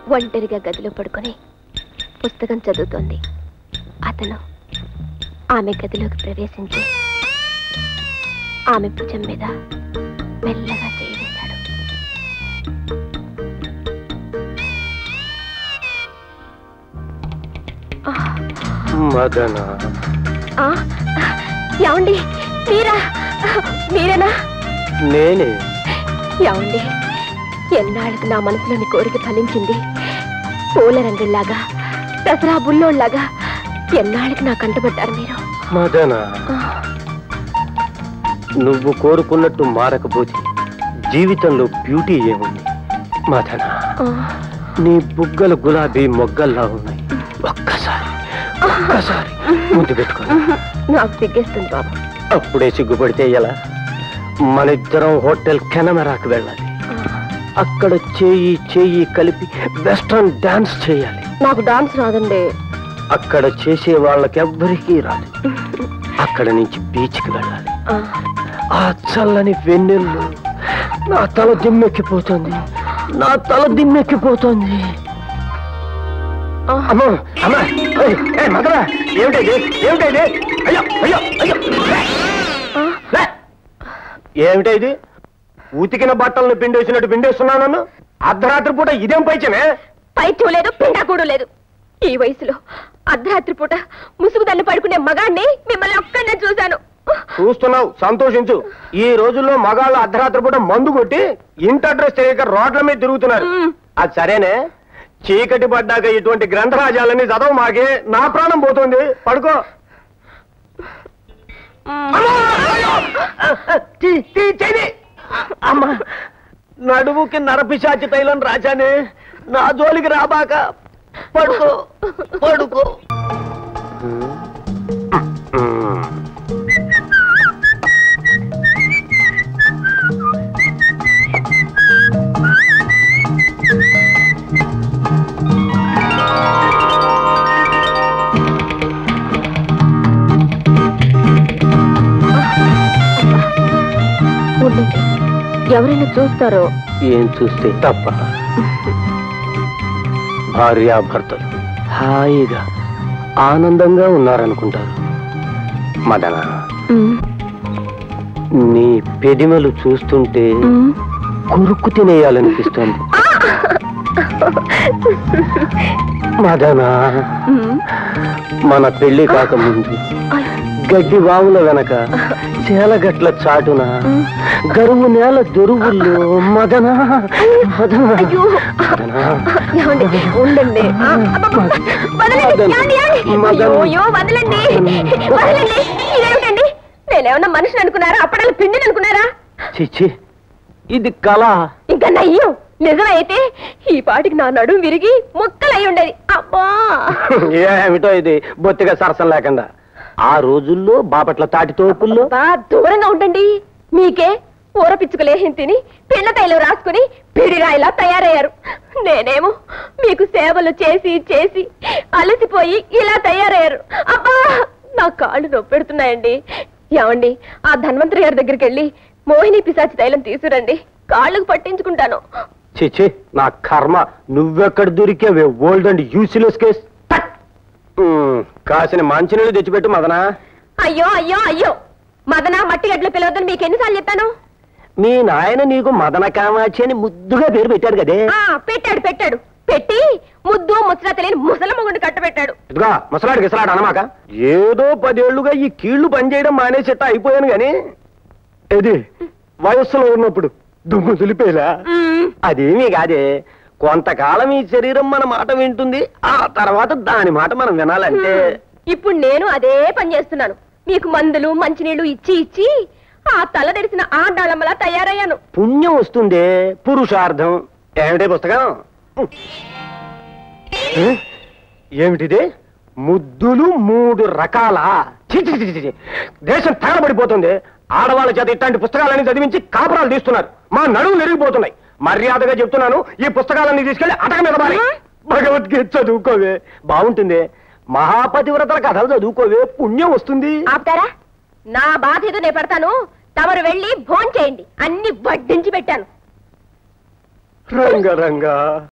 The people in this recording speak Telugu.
ఒంటరిగా గదిలో పడుకొని పుస్తకం చదువుతోంది అతను ఆమె గదిలోకి ప్రవేశించి ఆమె భుజం మీద మెల్లగా చేయి వేశాడు ఆ, మదన ఆ, ఏమండి మీరా మీరేనా నేనే ఏమండి ఎన్నాళ్ళకి నా మనసులోని కోరిక ఫలించింది పూల రంగుల్లాగా దసరా బుల్లోళ్ళలాగా ఎన్నాళ్ళకి నా కంటపడ్డారు మీరు మదన ఆ, నువ్వు కోరుకున్నట్టు మారకపోతే జీవితంలో బ్యూటీ ఏముంది మదన ఆ, నీ బుగ్గలు గులాబీ మొగ్గల్లా ఉన్నాయి ఒక్కసారి ఒక్కసారి ముందు పెట్టుకో నాకు సిగ్గేస్తుంది బాబు అప్పుడే సిగ్గుపడితే ఎలా మన ఇద్దరం హోటల్ కెనమరాకు వెళ్ళాలి ఆ, అక్కడ చేయి చేయి కలిపి వెస్ట్రన్ డాన్స్ చేయాలి నాకు డాన్స్ రాదండి అక్కడ చేసే వాళ్ళకెవ్వరికీ రాదు అక్కడ నుంచి బీచ్కి వెళ్ళాలి ఆ, ఆ చల్లని వెన్నెల్లు నా తల దిమ్మెక్కిపోతుంది నా తల దిమ్మెక్కిపోతుంది ఆ, అమ్మో అమ్మా ఏయ్, ఏయ్, మదరా ఏమిటది ఏమిటది అయ్యో అయ్యో అయ్యో ఆ, లే. ఏమిటా ఇది ఉతికిన బట్టలను పిండేసినట్టు పిండేస్తున్నాను నన్ను అర్ధరాత్రి పూట ఇదేం పైచమే పైత్యం లేదు పిండాకూడు లేదు ఈ వయసులో అర్ధరాత్రి పూట ముసుగుదన్ను పడుకునే మగాన్ని మిమ్మల్ని ఒక్కనే చూశాను చూస్తున్నావు సంతోషించు ఈ రోజుల్లో మగాళ్ళు అర్ధరాత్రి పూట మందు కొట్టి ఇంటి అడ్రస్ తెలియక రోడ్ల మీద తిరుగుతున్నారు మ్. అది సరేనే చీకటి పడ్డాక ఇటువంటి గ్రంథరాజాలని చదవ మాకే నా ప్రాణం పోతుంది పడుకో తీ- తీ- చెయ్యి. అమ్మా నడుముకి నరపిశాచి తైలం రాజానే నా జోలికి రాబాక పడుకో పడుకో ఉండండి ఎవరైనా చూస్తారో ఏం చూస్తే తప్ప భార్యాభర్తలు హాయిగా ఆనందంగా ఉన్నారనుకుంటారు మదన మ్, నీ పెదిమలు చూస్తుంటే మ్. కురుక్కు తినేయాలనిపిస్తోంది మదన మ్. మన పెళ్లి కాకముందు అయ్యో. గడ్డి వావుల వెనక చేలగట్ల చాటున గరువు నేల దొరువుల్లో మదన మదన అయ్యో. మదన ఏమండి? ఉండండి ఆ, అబ్బబ్బ. వదలండి. మదన్. ఏమండి, ఏమండి? మదన్. అయ్యో, అయ్యో, వదలండి వదలండి ఇదేమిటండి నేనేమన్నా మనిషిని అనుకున్నారా అప్పడాలు పిండిని అనుకున్నారా చిచ్చి ఇది కళ ఇంకా నయ్యం నిజమైతే ఈ పాటికి నా నడుము విరిగి ముక్కలై ఉండేది అబ్బా ఏమిటో ఇది బొత్తిగా సరసం లేకుండా ఆ రోజుల్లో బాపట్ల తాటి తోపుల్లో బా దూరంగా ఉండండి మీకే ఊర పిచ్చుకలేహిం తిని పిల్ల తైలం రాసుకుని పిడిరాయిలా తయారయ్యారు నేనేమో మీకు సేవలు చేసి చేసి అలసిపోయి ఇలా తయారయ్యారు అబ్బా నా కాళ్ళు నొప్పెడుతున్నాయండి ఏమండి ఆ ధన్వంతరి గారి దగ్గరికి వెళ్ళి మోహిని పిశాచి తైలం తీసుకురండి కాళ్ళకు పట్టించుకుంటాను చిచ్చి నా కర్మ నువ్వెక్కడ దొరికావే ఓల్డ్ అండ్ యూస్లెస్ కేస్ కాసిన మంచినీళ్ళు తెచ్చిపెట్టు మదనా అయ్యో అయ్యో అయ్యో మదన మట్టి గడ్డలు పిలవద్దని మీకు ఎన్నిసార్లు చెప్పాను మీ నాయన నీకు మదన కామాక్షి అని ముద్దుగా పేరు పెట్టాడు కదే ఆ పెట్టాడు పెట్టాడు పెట్టి ముద్దు ముచ్చట తెలియని ముసల మొగుడు కట్టబెట్టాడు ఇదిగా ముసలాడు గిసలాడు అనమాక ఏదో పదేళ్లుగా ఈ కీళ్లు పనిచేయడం మానేసేట అయిపోయాను గాని ఇది వయస్సులో ఉన్నప్పుడు దుమ్ము దులిపేలా మ్మ్. అదేమీ కాదే కొంతకాలం ఈ శరీరం మన మాట వింటుంది ఆ తర్వాత దాని మాట మనం వినాలంటే ఇప్పుడు నేను అదే పని చేస్తున్నాను మీకు మందులు మంచినీళ్లు ఇచ్చి ఇచ్చి ఆ తల తెరిసిన ఆడాళమ్మలా తయారయ్యాను పుణ్యం వస్తుందే పురుషార్థం ఏమిటే పుస్తకం ఏ? ఏమిటిది ముద్దులు మూడు రకాల ఛీ, ఛీ, ఛీ, ఛీ, ఛీ. దేశం తగలబడిపోతుంది ఆడవాళ్ళ చేత ఇట్లాంటి పుస్తకాలన్నీ చదివించి కాపురాలు తీస్తున్నారు మా నడువులు ఎరిగిపోతున్నాయి మర్యాదగా చెప్తున్నాను ఈ పుస్తకాలన్నీ తీసుకెళ్లి అటక మీద మారి భగవద్గీత చదువుకోవే బాగుంటుంది మహాపతివ్రతల కథలు చదువుకోవే పుణ్యం వస్తుంది ఆపుతారా నా బాధ ఏదో నేను పెడతాను తమరు వెళ్ళి భోంచేయండి అన్ని వడ్డించి పెట్టాను రంగ రంగా